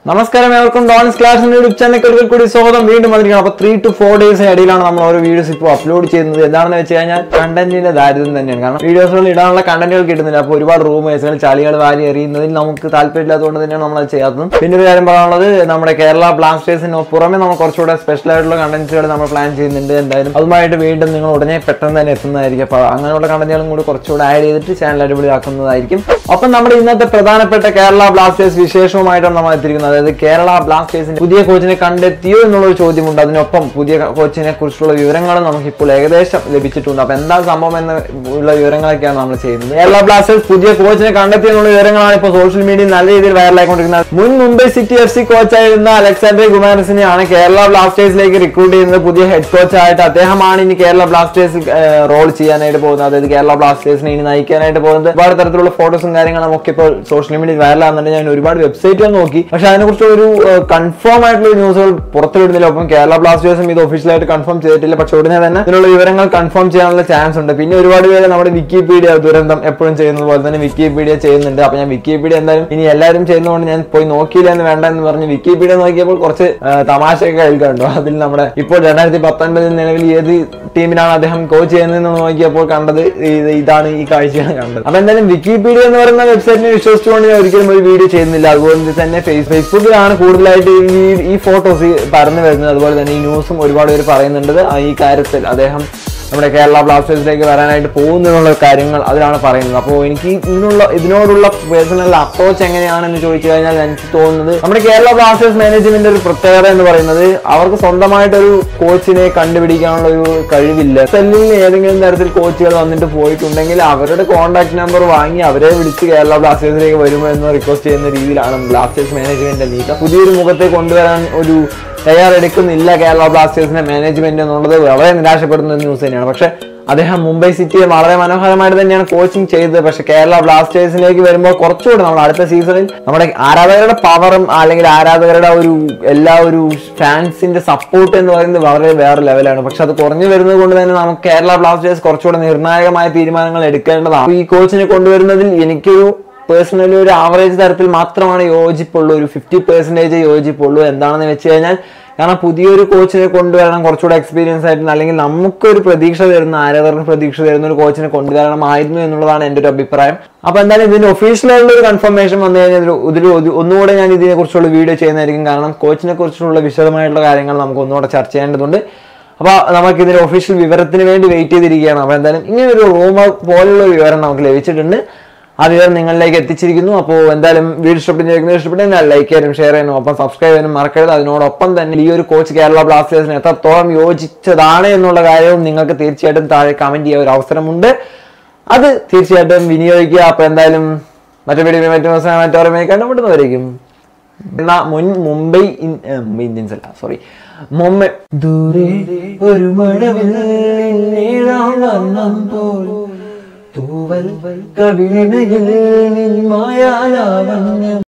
നമസ്കാരം ഏവർക്കും dawns class YouTube channel ഒരിക്കൽ കൂടി സ്വാഗതം വീണ്ടും വന്നിരിക്കണം അപ്പൊ ത്രീ ടു ഫോർ ഡേയ്സിന് ഇടയിലാണ് നമ്മൾ ഓരോ വീഡിയോസ് ഇപ്പോൾ അപ്ലോഡ് ചെയ്യുന്നത് എന്താണെന്ന് വെച്ച് കഴിഞ്ഞാൽ കണ്ടന്റിന്റെ ദാരിദ്ര്യം തന്നെയാണ് കാരണം വീഡിയോസുകൾ ഇടാനുള്ള കണ്ടന്റുകൾ കിട്ടുന്നില്ല അപ്പോൾ ഒരുപാട് റൂമേഴ്സുകൾ ചളികൾ വാരി എറിയുന്നതിൽ നമുക്ക് താല്പര്യമില്ലാത്തതുകൊണ്ട് തന്നെയാണ് നമ്മൾ അത് ചെയ്യാത്തത് പിന്നെ ഒരു കാര്യം പറയാനുള്ളത് നമ്മുടെ കേരള ബ്ലാസ്റ്റേഴ്സിന് പുറമെ നമ്മൾ കുറച്ചുകൂടെ സ്പെഷ്യൽ ആയിട്ടുള്ള കണ്ടന്റ്സുകൾ നമ്മൾ പ്ലാൻ ചെയ്യുന്നുണ്ട് എന്തായാലും അതുമായിട്ട് വീണ്ടും നിങ്ങൾ ഉടനെ പെട്ടെന്ന് തന്നെ എത്തുന്നതായിരിക്കും അപ്പോൾ അങ്ങനെയുള്ള കണ്ടന്റുകളും കൂടി കുറച്ചുകൂടെ ആഡ് ചെയ്തിട്ട് ചാനൽ അടിപൊളിയാക്കുന്നതായിരിക്കും അപ്പം നമ്മുടെ ഇന്നത്തെ പ്രധാനപ്പെട്ട കേരള ബ്ലാസ്റ്റേഴ്സ് വിശേഷവുമായിട്ടാണ് നമ്മൾ എത്തിയിരിക്കുന്നത് അതായത് കേരള ബ്ലാസ്റ്റേഴ്സിന്റെ പുതിയ കോച്ചിനെ കണ്ടെത്തിയോ എന്നുള്ള ഒരു ചോദ്യമുണ്ട് അതിനൊപ്പം പുതിയ കോച്ചിനെ കുറിച്ചുള്ള വിവരങ്ങളും നമുക്ക് ഇപ്പോൾ ഏകദേശം ലഭിച്ചിട്ടുണ്ട് അപ്പൊ എന്താ സംഭവം എന്ന് ഉള്ള വിവരങ്ങളൊക്കെയാണ് നമ്മൾ ചെയ്യുന്നത് കേരള ബ്ലാസ്റ്റേഴ്സ് പുതിയ കോച്ചിനെ കണ്ടെത്തി എന്നുള്ള വിവരങ്ങളാണ് ഇപ്പോൾ സോഷ്യൽ മീഡിയയിൽ നല്ല രീതിയിൽ വൈറലായിക്കൊണ്ടിരിക്കുന്നത് മുൻ മുംബൈ സിറ്റി എഫ് സി കോച്ചായിരുന്ന അലക്സാണ്ടർ കുമാരസിനെയാണ് കേരള ബ്ലാസ്റ്റേഴ്സിലേക്ക് റിക്രൂട്ട് ചെയ്യുന്നത് പുതിയ ഹെഡ് കോച്ചായിട്ട് അദ്ദേഹമാണ് ഇനി കേരള ബ്ലാസ്റ്റേഴ്സ് റോൾ ചെയ്യാനായിട്ട് പോകുന്നത് അതായത് കേരള ബ്ലാസ്റ്റേഴ്സിനെ ഇനി നയിക്കാനായിട്ട് പോകുന്നത് ഒരുപാട് തരത്തിലുള്ള ഫോട്ടോസും കാര്യങ്ങളും ഒക്കെ ഇപ്പോൾ സോഷ്യൽ മീഡിയയിൽ വൈറലാകുന്നുണ്ട് ഞാൻ ഒരുപാട് വെബ്സൈറ്റുകൾ നോക്കി പക്ഷെ അതിനെക്കുറിച്ച് ഒരു കൺഫേം ആയിട്ടുള്ള ന്യൂസുകൾ പുറത്തുവിടുന്നില്ല ഒപ്പം കേരള ബ്ലാസ്റ്റേഴ്സും ഇത് ഒഫീഷ്യലായിട്ട് കൺഫേം ചെയ്തിട്ടില്ല പക്ഷെ ഉടനെ തന്നെ ഇതിനുള്ള വിവരങ്ങൾ കൺഫേം ചെയ്യാനുള്ള ചാൻസ് ഉണ്ട് പിന്നെ ഒരുപാട് പേര് നമ്മുടെ വിക്കിപീഡിയ ദുരന്തം എപ്പോഴും ചെയ്യുന്നത് പോലെ തന്നെ വിക്കിപീഡിയ ചെയ്യുന്നുണ്ട് അപ്പൊ ഞാൻ വിക്കിപീഡിയ എന്തായാലും ഇനി എല്ലാവരും ചെയ്യുന്നതുകൊണ്ട് ഞാൻ പോയി നോക്കിയില്ല എന്ന് വേണ്ട എന്ന് പറഞ്ഞ് വിക്കിപീഡിയ നോക്കിയപ്പോൾ കുറച്ച് ആ, തമാശയൊക്കെ കേൾക്കുന്നുണ്ടോ അതിൽ നമ്മുടെ ഇപ്പോൾ രണ്ടായിരത്തി പത്തൊൻപതിൽ നിലവിൽ ഏത് ടീമിനാണ് അദ്ദേഹം കോച്ച് ചെയ്യുന്നതെന്ന് നോക്കിയപ്പോൾ കണ്ടത് ഇത് ഇതാണ് ഈ കാഴ്ചയാണ് കണ്ടത് അപ്പൊ എന്തായാലും വിക്കിപീഡിയ എന്ന് പറയുന്ന വെബ്സൈറ്റിനെ വിശ്വസിച്ചുകൊണ്ട് ഞാൻ ഒരിക്കലും ഒരു വീഡിയോ ചെയ്യുന്നില്ല അതുപോലെ തന്നെ ഫേസ് ഫേസ്ബുക്കിലാണ് കൂടുതലായിട്ട് ഈ ഈ ഫോട്ടോസ് പരന്നു വരുന്നത് അതുപോലെ തന്നെ ഈ ന്യൂസും ഒരുപാട് പേര് പറയുന്നുണ്ട് ആ ഈ കാര്യത്തിൽ അദ്ദേഹം നമ്മുടെ കേരള ബ്ലാസ്റ്റേഴ്സിലേക്ക് വരാനായിട്ട് പോകുന്നു എന്നുള്ള കാര്യങ്ങൾ അതിലാണ് പറയുന്നത് അപ്പോൾ എനിക്ക് ഇതിനുള്ള ഇതിനോടുള്ള പേഴ്സണൽ അപ്രോച്ച് എങ്ങനെയാണെന്ന് ചോദിച്ചു കഴിഞ്ഞാൽ എനിക്ക് തോന്നുന്നത് നമ്മുടെ കേരള ബ്ലാസ്റ്റേഴ്സ് മാനേജ്മെന്റ് ഒരു പ്രത്യേകത എന്ന് പറയുന്നത് അവർക്ക് സ്വന്തമായിട്ടൊരു കോച്ചിനെ കണ്ടുപിടിക്കാനുള്ള ഒരു കഴിവില്ല സെല്ലിൽ ഏതെങ്കിലും തരത്തിൽ കോച്ചുകൾ വന്നിട്ട് പോയിട്ടുണ്ടെങ്കിൽ അവരുടെ കോൺടാക്ട് നമ്പർ വാങ്ങി അവരെ വിളിച്ച് കേരള ബ്ലാസ്റ്റേഴ്സിലേക്ക് വരുമോ എന്ന് റിക്വസ്റ്റ് ചെയ്യുന്ന രീതിയിലാണ് ബ്ലാസ്റ്റേഴ്സ് മാനേജ്മെന്റ് നീക്കം പുതിയൊരു മുഖത്തെ കൊണ്ടുവരാൻ ഒരു തയ്യാറെടുക്കുന്നില്ല കേരള ബ്ലാസ്റ്റേഴ്സിന്റെ മാനേജ്മെന്റ് എന്നുള്ളത് വളരെ നിരാശപ്പെടുന്ന ഒരു ന്യൂസ് തന്നെയാണ് പക്ഷെ അദ്ദേഹം മുംബൈ സിറ്റിയെ വളരെ മനോഹരമായിട്ട് തന്നെയാണ് കോച്ചിങ് ചെയ്തത് പക്ഷെ കേരള ബ്ലാസ്റ്റേഴ്സിലേക്ക് വരുമ്പോൾ കുറച്ചുകൂടി നമ്മൾ അടുത്ത സീസണിൽ നമ്മുടെ ആരാധകരുടെ പവറും അല്ലെങ്കിൽ ആരാധകരുടെ ഒരു എല്ലാ ഒരു ഫാൻസിന്റെ സപ്പോർട്ട് എന്ന് പറയുന്നത് വളരെ വേറെ ലെവലാണ് പക്ഷെ അത് കുറഞ്ഞു വരുന്നത് കൊണ്ട് തന്നെ നമുക്ക് കേരള ബ്ലാസ്റ്റേഴ്സ് കുറച്ചുകൂടെ നിർണായകമായ തീരുമാനങ്ങൾ എടുക്കേണ്ടതാണ് അപ്പൊ ഈ കോച്ചിനെ കൊണ്ടുവരുന്നതിൽ എനിക്കൊരു പേഴ്സണലി ഒരു ആവറേജ് തരത്തിൽ മാത്രമാണ് യോജിപ്പുള്ളൂ ഒരു ഫിഫ്റ്റി പെർസെൻറ്റേജ് യോജിപ്പുള്ളൂ എന്താണെന്ന് വെച്ച് കഴിഞ്ഞാൽ കാരണം പുതിയൊരു കോച്ചിനെ കൊണ്ടുവരണം കുറച്ചുകൂടെ എക്സ്പീരിയൻസ് ആയിട്ട് അല്ലെങ്കിൽ നമുക്കൊരു പ്രതീക്ഷ തരുന്ന ആരാധകർക്ക് പ്രതീക്ഷ തരുന്ന ഒരു കോച്ചിനെ കൊണ്ടുവരണമായിരുന്നു എന്നുള്ളതാണ് എൻ്റെ ഒരു അഭിപ്രായം അപ്പൊ എന്തായാലും ഇതിന്റെ ഒഫീഷ്യൽ ആയിട്ടുള്ള ഒരു കൺഫർമേഷൻ വന്നു കഴിഞ്ഞാൽ ഇതിൽ ഇതിൽ ഒരു- ഒന്നുകൂടെ ഞാൻ ഇതിനെ കുറിച്ചുള്ള വീഡിയോ ചെയ്യുന്നതായിരിക്കും കാരണം കോച്ചിനെ കുറിച്ചുള്ള വിശദമായിട്ടുള്ള കാര്യങ്ങൾ നമുക്ക് ഒന്നുകൂടെ ചർച്ച ചെയ്യേണ്ടതുണ്ട് അപ്പൊ നമുക്ക് ഇതിന്റെ ഒഫീഷ്യൽ വിവരത്തിന് വേണ്ടി വെയിറ്റ് ചെയ്തിരിക്കുകയാണ് അപ്പൊ എന്തായാലും ഇങ്ങനെ ഒരു റൂമർ പോലുള്ള ഒരു വിവരം നമുക്ക് ലഭിച്ചിട്ടുണ്ട് ആ വിവരം നിങ്ങളിലേക്ക് എത്തിച്ചിരിക്കുന്നു അപ്പോൾ എന്തായാലും വീഡിയോ ഇഷ്ടപ്പെട്ടിരിക്കുന്നത് ഇഷ്ടപ്പെട്ടെങ്കിൽ ലൈക്ക് ചെയ്യാനും ഷെയർ ചെയ്യാനും ഒപ്പം സബ്സ്ക്രൈബ് ചെയ്യാനും മറക്കരുത് അതിനോടൊപ്പം തന്നെ ഈ ഒരു കോച്ച് കേരള ബ്ലാസ്റ്റേഴ്സിന് എത്രത്തോളം യോജിച്ചതാണ് എന്നുള്ള കാര്യവും നിങ്ങൾക്ക് തീർച്ചയായിട്ടും താഴെ കമന്റ് ചെയ്യാൻ ഒരു അവസരമുണ്ട് അത് തീർച്ചയായിട്ടും വിനിയോഗിക്കുക അപ്പൊ എന്തായാലും മറ്റു വീഡിയോ മറ്റു ദിവസം മറ്റോരമായി കണ്ടുമുട്ടുന്നവരേക്കും എന്നാ മുൻ മുംബൈ ഇൻ- ഏ, മുംബൈ ഇന്ത്യൻസ് അല്ല സോറി മുംബൈ ദൂരെ ഒരു മഴവിൽ നീളാം വർണ്ണം പോൽ തൂവൽ കവിളിണയിൽ നിൻ മായാലാവണ്യം